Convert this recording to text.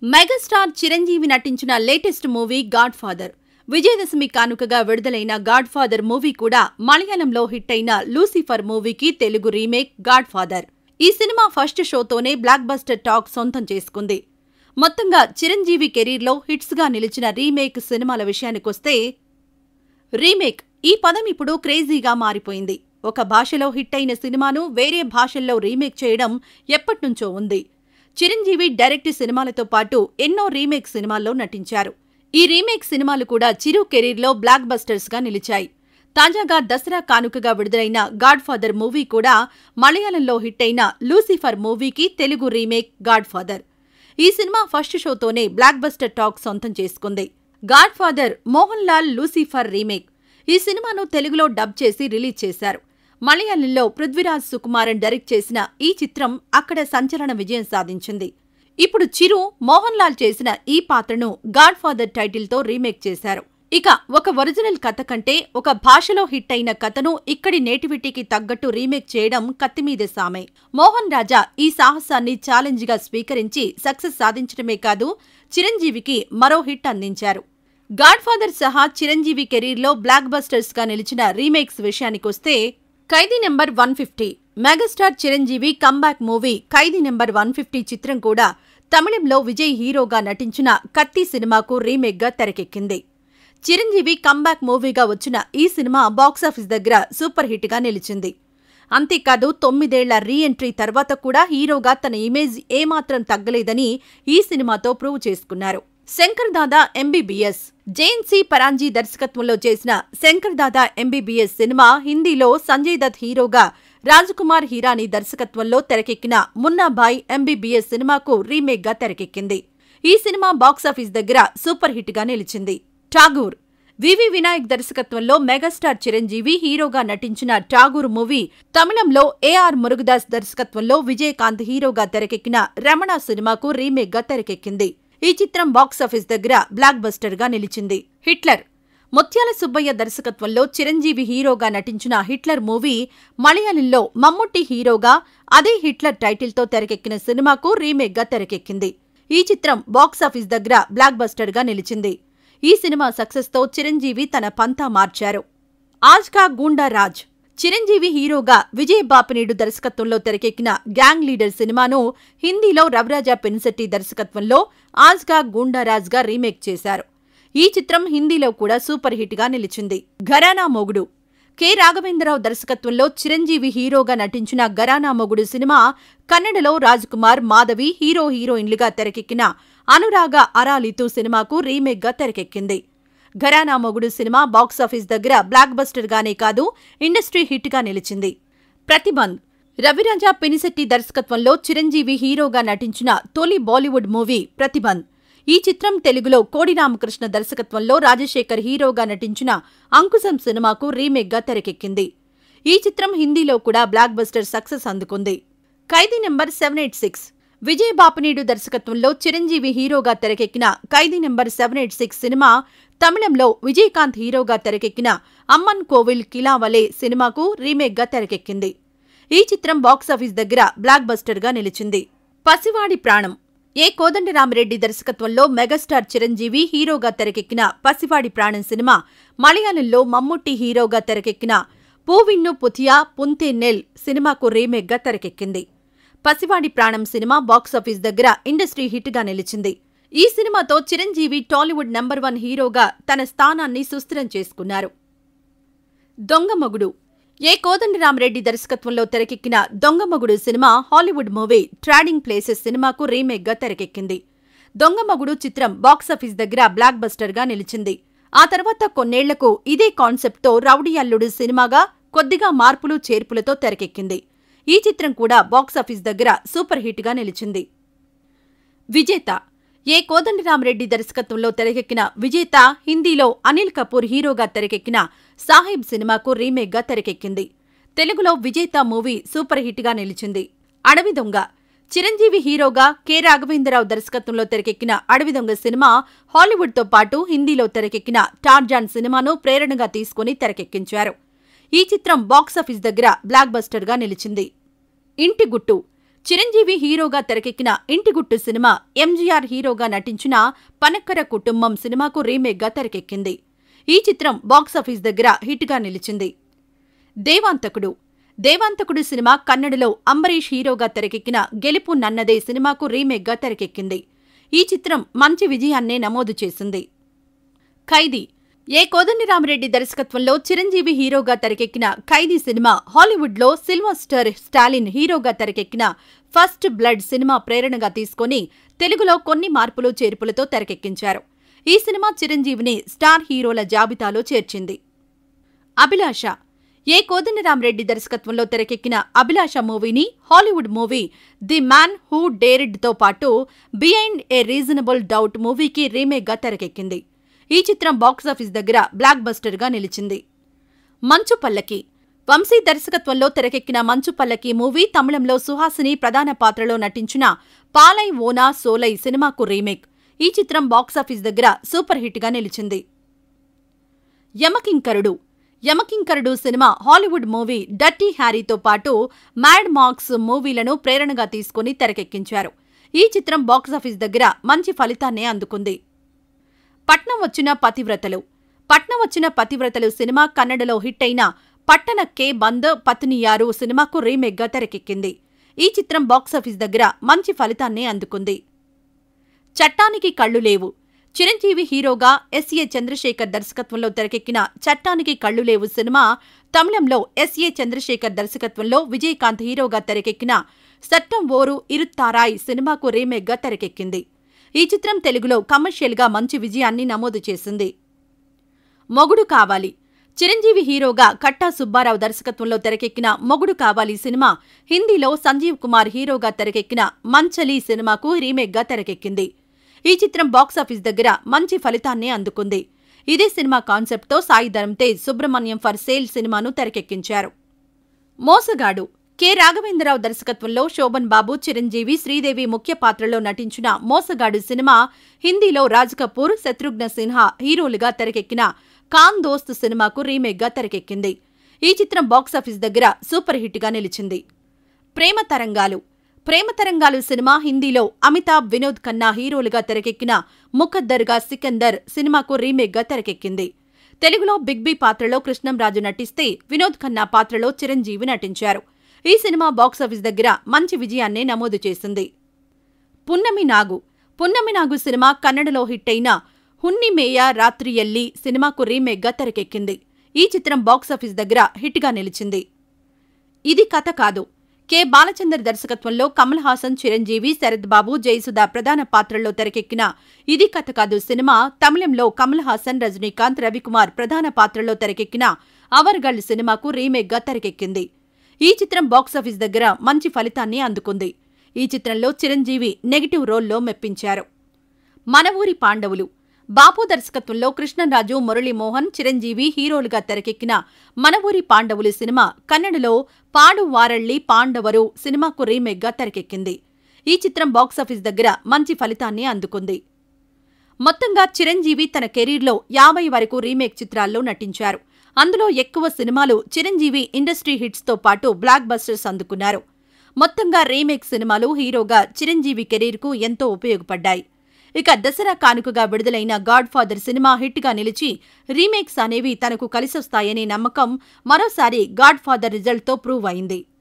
megastar Chiranjeevi నటించిన latest movie Godfather Vijayadashami కానుకగా విడుదలైన గాడ్ ఫాదర్ మూవీ కూడా మలయాళంలో హిట్ అయిన లూసిఫర్ మూవీకి తెలుగు రీమేక్ గాడ్ ఫాదర్ ఈ సినిమా ఫస్ట్ షోతోనే బ్లాక్ బస్టర్ టాక్ సొంతం చేసుకుంది మొత్తంగా చిరంజీవి కెరీర్లో హిట్స్గా నిలిచిన రీమేక్ సినిమాల విషయానికొస్తే రీమేక్ ఈ పదం ఇప్పుడు క్రేజీగా మారిపోయింది ఒక భాషలో హిట్ అయిన సినిమాను వేరే భాషల్లో రీమేక్ చేయడం ఎప్పట్నుంచో ఉంది చిరంజీవి డైరెక్ట్ సినిమాలతో పాటు ఎన్నో రీమేక్ సినిమాల్లో నటించారు ఈ రీమేక్ సినిమాలు కూడా చిరు కెరీర్లో బ్లాక్ బస్టర్స్గా నిలిచాయి తాజాగా దసరా కానుకగా విడుదలైన గాడ్ ఫాదర్ మూవీ కూడా మలయాళంలో హిట్ అయిన లూసిఫర్ మూవీకి తెలుగు రీమేక్ గాడ్ ఫాదర్ ఈ సినిమా ఫస్ట్ షోతోనే బ్లాక్ బస్టర్ టాక్ సొంతం చేసుకుంది Godfather Mohan Lal Lucifer remake ఈ సినిమాను తెలుగులో డబ్ చేసి రిలీజ్ చేశారు మలయాళంలో పృథ్వీరాజ్ సుకుమారన్ డైరెక్ట్ చేసిన ఈ చిత్రం అక్కడ సంచలన విజయం సాధించింది ఇప్పుడు చిరు మోహన్ లాల్ చేసిన ఈ పాత్రను గాడ్ ఫాదర్ టైటిల్తో రీమేక్ చేశారు ఇక ఒక ఒరిజినల్ కథ కంటే ఒక భాషలో హిట్ అయిన కథను ఇక్కడి నేటివిటీకి తగ్గట్టు రీమేక్ చేయడం కత్తిమీదే సామే మోహన్ రాజా ఈ సాహసాన్ని ఛాలెంజ్గా స్వీకరించి సక్సెస్ సాధించడమే కాదు చిరంజీవికి మరో హిట్ అందించారు గాడ్ ఫాదర్ సహా చిరంజీవి కెరీర్లో బ్లాక్ బస్టర్స్ గా నిలిచిన రీమేక్స్ విషయానికొస్తే Khaidi number one fifty megastar Chiranjeevi comeback movie Khaidi number one fifty చిత్రం కూడా తమిళంలో విజయ్ హీరోగా నటించిన కత్తి సినిమాకు రీమేక్గా తెరకెక్కింది చిరంజీవి కంబ్యాక్ మూవీగా వచ్చిన ఈ సినిమా బాక్సాఫీస్ దగ్గర సూపర్ హిట్గా నిలిచింది అంతేకాదు తొమ్మిదేళ్ల రీ ఎంట్రీ తర్వాత కూడా హీరోగా తన ఇమేజ్ ఏమాత్రం తగ్గలేదని ఈ సినిమాతో ప్రూవ్ చేసుకున్నారు శంకర్ దాదా ఎంబీబీఎస్ జైన్ సి పరాంజీ దర్శకత్వంలో చేసిన శంకర్ దాదా ఎంబీబీఎస్ సినిమా హిందీలో సంజయ్ దత్ హీరోగా రాజకుమార్ హీరాని దర్శకత్వంలో తెరకెక్కిన మున్నాబాయ్ ఎంబీబీఎస్ సినిమాకు రీమేక్గా తెరకెక్కింది ఈ సినిమా బాక్సాఫీస్ దగ్గర సూపర్ హిట్గా నిలిచింది ఠాగూర్ వివి వినాయక్ దర్శకత్వంలో మెగాస్టార్ చిరంజీవి హీరోగా నటించిన ఠాగూర్ మూవీ తమిళంలో ఏఆర్ మురుగదాస్ దర్శకత్వంలో విజయకాంత్ హీరోగా తెరకెక్కిన రమణ సినిమాకు రీమేక్గా తెరకెక్కింది ఈ చిత్రం బాక్సాఫీస్ దగ్గర బ్లాక్ బస్టర్గా నిలిచింది హిట్లర్ ముత్యాల సుబ్బయ్య దర్శకత్వంలో చిరంజీవి హీరోగా నటించిన హిట్లర్ మూవీ మలయాళంలో మమ్ముట్టి హీరోగా అదే హిట్లర్ టైటిల్తో తెరకెక్కిన సినిమాకు రీమేక్గా తెరకెక్కింది ఈ చిత్రం బాక్సాఫీస్ దగ్గర బ్లాక్ బస్టర్గా నిలిచింది ఈ సినిమా సక్సెస్తో చిరంజీవి తన పంతా మార్చారు ఆజ్కా గూండా రాజ్ చిరంజీవి హీరోగా విజయ్ బాపినేడు దర్శకత్వంలో తెరకెక్కిన గ్యాంగ్ లీడర్ సినిమాను హిందీలో రవిరాజా పెనిశెట్టి దర్శకత్వంలో ఆజ్గా గూండారాజ్గా రీమేక్ చేశారు ఈ చిత్రం హిందీలో కూడా సూపర్ హిట్గా నిలిచింది ఘరానా మొగుడు కె రాఘవేంద్రరావు దర్శకత్వంలో చిరంజీవి హీరోగా నటించిన గరానా మొగుడు సినిమా కన్నడలో రాజ్కుమార్ మాధవి హీరో హీరోయిన్లుగా తెరకెక్కిన అనురాగ అరాలితు సినిమాకు రీమేక్గా తెరకెక్కింది ఘరానా మొగుడు సినిమా బాక్సాఫీస్ దగ్గర బ్లాక్ బస్టర్గానే కాదు ఇండస్ట్రీ హిట్గా నిలిచింది ప్రతిబంధ్ రవిరాజా పినిశెట్టి దర్శకత్వంలో చిరంజీవి హీరోగా నటించిన తొలి బాలీవుడ్ మూవీ ప్రతిబంధ్ ఈ చిత్రం తెలుగులో కోడి రామకృష్ణ దర్శకత్వంలో రాజశేఖర్ హీరోగా నటించిన అంకుశం సినిమాకు రీమేక్గా తెరకెక్కింది ఈ చిత్రం హిందీలో కూడా బ్లాక్ బస్టర్ సక్సెస్ అందుకుంది Khaidi number seven eight six Vijay Bapineedu దర్శకత్వంలో చిరంజీవి హీరోగా తెరకెక్కిన Khaidi number seven eight six సినిమా తమిళంలో విజయకాంత్ హీరోగా తెరకెక్కిన అమ్మన్ కోవిల్ కిలావలే సినిమాకు రీమేక్గా తెరకెక్కింది ఈ చిత్రం బాక్సాఫీస్ దగ్గర బ్లాక్ బస్టర్గా నిలిచింది పసివాడి ప్రాణం ఏ కోదండరామిరెడ్డి దర్శకత్వంలో మెగాస్టార్ చిరంజీవి హీరోగా తెరకెక్కిన పసివాడి ప్రాణం సినిమా మలయాళంలో మమ్ముట్టి హీరోగా తెరకెక్కిన పూవిన్ను పుథియా పుంతే నెల్ సినిమాకు రీమేక్గా తెరకెక్కింది పసివాడి ప్రాణం సినిమా బాక్సాఫీస్ దగ్గర ఇండస్ట్రీ హిట్గా నిలిచింది ఈ సినిమాతో చిరంజీవి టాలీవుడ్ నంబర్ వన్ హీరోగా తన స్థానాన్ని సుస్థిరం చేసుకున్నారు దొంగమొగుడు ఏ కోదండరామరెడ్డి దర్శకత్వంలో తెరకెక్కిన దొంగమొగుడు సినిమా హాలీవుడ్ మూవీ ట్రాడింగ్ ప్లేసెస్ సినిమాకు రీమేక్గా తెరకెక్కింది దొంగమొగుడు చిత్రం బాక్సాఫీస్ దగ్గర బ్లాక్ బస్టర్గా నిలిచింది ఆ తర్వాత కొన్నేళ్లకు ఇదే కాన్సెప్ట్తో రౌడీ అల్లుడు సినిమాగా కొద్దిగా మార్పులు చేర్పులతో తెరకెక్కింది ఈ చిత్రం కూడా బాక్సాఫీస్ దగ్గర సూపర్ హిట్గా నిలిచింది విజేత ఏ కోదండరామరెడ్డి దర్శకత్వంలో తెరకెక్కిన విజేత హిందీలో అనిల్ కపూర్ హీరోగా తెరకెక్కిన సాహిబ్ సినిమాకు రీమేక్గా తెరకెక్కింది తెలుగులో విజేత మూవీ సూపర్ హిట్గా నిలిచింది అడవి దొంగ చిరంజీవి హీరోగా కె రాఘవేంద్రరావు దర్శకత్వంలో తెరకెక్కిన అడవి దొంగ సినిమా హాలీవుడ్తో పాటు హిందీలో తెరకెక్కిన టార్జాన్ సినిమాను ప్రేరణగా తీసుకుని తెరకెక్కించారు ఈ చిత్రం బాక్సాఫీస్ దగ్గర బ్లాక్ బస్టర్గా నిలిచింది ఇంటి గుట్టు చిరంజీవి హీరోగా తెరకెక్కిన ఇంటిగుట్టు సినిమా ఎంజీఆర్ హీరోగా నటించిన పనక్కర కుటుంబం సినిమాకు రీమేక్గా తెరకెక్కింది ఈ చిత్రం బాక్సాఫీస్ దగ్గర హిట్గా నిలిచింది దేవాంతకుడు దేవాంతకుడు సినిమా కన్నడలో అంబరీష్ హీరోగా తెరకెక్కిన గెలుపు నన్నదే సినిమాకు రీమేక్గా తెరకెక్కింది ఈ చిత్రం మంచి విజయాన్నే నమోదు చేసింది ఖైదీ ఏ కోదండరామిరెడ్డి దర్శకత్వంలో చిరంజీవి హీరోగా తెరకెక్కిన ఖైదీ సినిమా హాలీవుడ్లో సిల్వస్టర్ స్టాలిన్ హీరోగా తెరకెక్కిన ఫస్ట్ బ్లడ్ సినిమా ప్రేరణగా తీసుకొని తెలుగులో కొన్ని మార్పులు చేర్పులతో తెరకెక్కించారు ఈ సినిమా చిరంజీవిని స్టార్ హీరోల జాబితాలో చేర్చింది అభిలాష ఏ కోదండరామిరెడ్డి దర్శకత్వంలో తెరకెక్కిన అభిలాష మూవీని Hollywood movie the man who dared తో పాటు బిహైండ్ ఏ రీజనబుల్ డౌట్ మూవీకి రీమేక్గా తెరకెక్కింది ఈ చిత్రం బాక్సాఫీస్ దగ్గర బ్లాక్ బస్టర్గా నిలిచింది మంచు పల్లకి వంశీ దర్శకత్వంలో తెరకెక్కిన మంచు పల్లకి మూవీ తమిళంలో సుహాసిని ప్రధాన పాత్రలో నటించిన పాలై ఓనా సోలై సినిమాకు రీమేక్ ఈ చిత్రం బాక్సాఫీస్ దగ్గర సూపర్ హిట్గా నిలిచింది యమకింకరుడు యమకింకరుడు సినిమా హాలీవుడ్ మూవీ డర్టీ హ్యారీతో పాటు మ్యాడ్ మాక్స్ మూవీలను ప్రేరణగా తీసుకుని తెరకెక్కించారు ఈ చిత్రం బాక్సాఫీస్ దగ్గర మంచి ఫలితాన్నే అందుకుంది పట్నం వచ్చిన పతివ్రతలు పట్నం వచ్చిన పతివ్రతలు సినిమా కన్నడలో హిట్ అయిన పట్టణ కే బంద్ పత్నియారు సినిమాకు రీమేక్గా తెరకెక్కింది ఈ చిత్రం బాక్సాఫీస్ దగ్గర మంచి ఫలితాన్నే అందుకుంది చట్టానికి కళ్ళు లేవు చిరంజీవి హీరోగా ఎస్ఏ చంద్రశేఖర్ దర్శకత్వంలో తెరకెక్కిన చట్టానికి కళ్ళు లేవు సినిమా తమిళంలో ఎస్ఏ చంద్రశేఖర్ దర్శకత్వంలో విజయకాంత్ హీరోగా తెరకెక్కిన సట్టం ఓరు ఇరుత్తారాయ్ సినిమాకు రీమేక్గా తెరకెక్కింది ఈ చిత్రం తెలుగులో కమర్షియల్గా మంచి విజయాన్ని నమోదు చేసింది మొగుడు కావాలి చిరంజీవి హీరోగా కట్టా సుబ్బారావు దర్శకత్వంలో తెరకెక్కిన మొగుడు కావాలి సినిమా హిందీలో సంజీవ్ కుమార్ హీరోగా తెరకెక్కిన మంచలి సినిమాకు రీమేక్గా తెరకెక్కింది ఈ చిత్రం బాక్సాఫీస్ దగ్గర మంచి ఫలితాన్ని అందుకుంది ఇదే సినిమా కాన్సెప్ట్తో సాయి ధరమ్ తేజ్ సుబ్రహ్మణ్యం ఫర్ సేల్ సినిమాను తెరకెక్కించారు మోసగాడు కె రాఘవేంద్రరావు దర్శకత్వంలో శోభన్ బాబు చిరంజీవి శ్రీదేవి ముఖ్య పాత్రలో నటించిన మోసగాడు సినిమా హిందీలో రాజ్ కపూర్ శత్రుఘ్న సిన్హా హీరోలుగా తెరకెక్కిన ఖాన్ దోస్త్ సినిమాకు రీమేక్గా తెరకెక్కింది ఈ చిత్రం బాక్సాఫీస్ దగ్గర సూపర్ హిట్గా నిలిచింది ప్రేమ తరంగాలు ప్రేమ తరంగాలు సినిమా హిందీలో అమితాబ్ వినోద్ ఖన్నా హీరోలుగా తెరకెక్కిన ముఖద్దర్గా సికందర్ సినిమాకు రీమేక్గా తెరకెక్కింది తెలుగులో బిగ్ బి పాత్రలో కృష్ణంరాజు నటిస్తే వినోద్ ఖన్నా పాత్రలో చిరంజీవి నటించారు ఈ సినిమా బాక్సాఫీస్ దగ్గర మంచి విజయాన్నే నమోదు చేసింది పున్నమి నాగు పున్నమి నాగు సినిమా కన్నడలో హిట్ అయిన హున్నిమేయ రాత్రియల్లి సినిమాకు రీమేక్గా తెరకెక్కింది ఈ చిత్రం బాక్సాఫీస్ దగ్గర హిట్గా నిలిచింది ఇది కథ కాదు కె బాలచందర్ దర్శకత్వంలో కమల్ హాసన్ చిరంజీవి శరత్ బాబు జయసుధ ప్రధాన పాత్రల్లో తెరకెక్కిన ఇది కథ కాదు సినిమా తమిళంలో కమల్ హాసన్ రజనీకాంత్ రవికుమార్ ప్రధాన పాత్రల్లో తెరకెక్కిన అవర్గల్ సినిమాకు రీమేక్గా తెరకెక్కింది ఈ చిత్రం బాక్సాఫీస్ దగ్గర మంచి ఫలితాన్ని అందుకుంది ఈ చిత్రంలో చిరంజీవి నెగిటివ్ రోల్లో మెప్పించారు మన ఊరి పాండవులు బాపు దర్శకత్వంలో కృష్ణరాజు మురళీమోహన్ చిరంజీవి హీరోలుగా తెరకెక్కిన మన ఊరి పాండవులు సినిమా కన్నడలో పాడు వారళ్ళి పాండవరు సినిమాకు రీమేక్గా తెరకెక్కింది ఈ చిత్రం బాక్సాఫీస్ దగ్గర మంచి ఫలితాన్ని అందుకుంది మొత్తంగా చిరంజీవి తన కెరీర్లో యాభై వరకు రీమేక్ చిత్రాల్లో నటించారు అందులో ఎక్కువ సినిమాలు చిరంజీవి ఇండస్ట్రీ హిట్స్తో పాటు బ్లాక్ బస్టర్స్ అందుకున్నారు మొత్తంగా రీమేక్ సినిమాలు హీరోగా చిరంజీవి కెరీర్కు ఎంతో ఉపయోగపడ్డాయి ఇక దసరా కానుకగా విడుదలైన గాడ్ ఫాదర్ సినిమా హిట్గా నిలిచి రీమేక్స్ అనేవి తనకు కలిసొస్తాయనే నమ్మకం మరోసారి గాడ్ ఫాదర్ రిజల్ట్తో ప్రూవ్ అయింది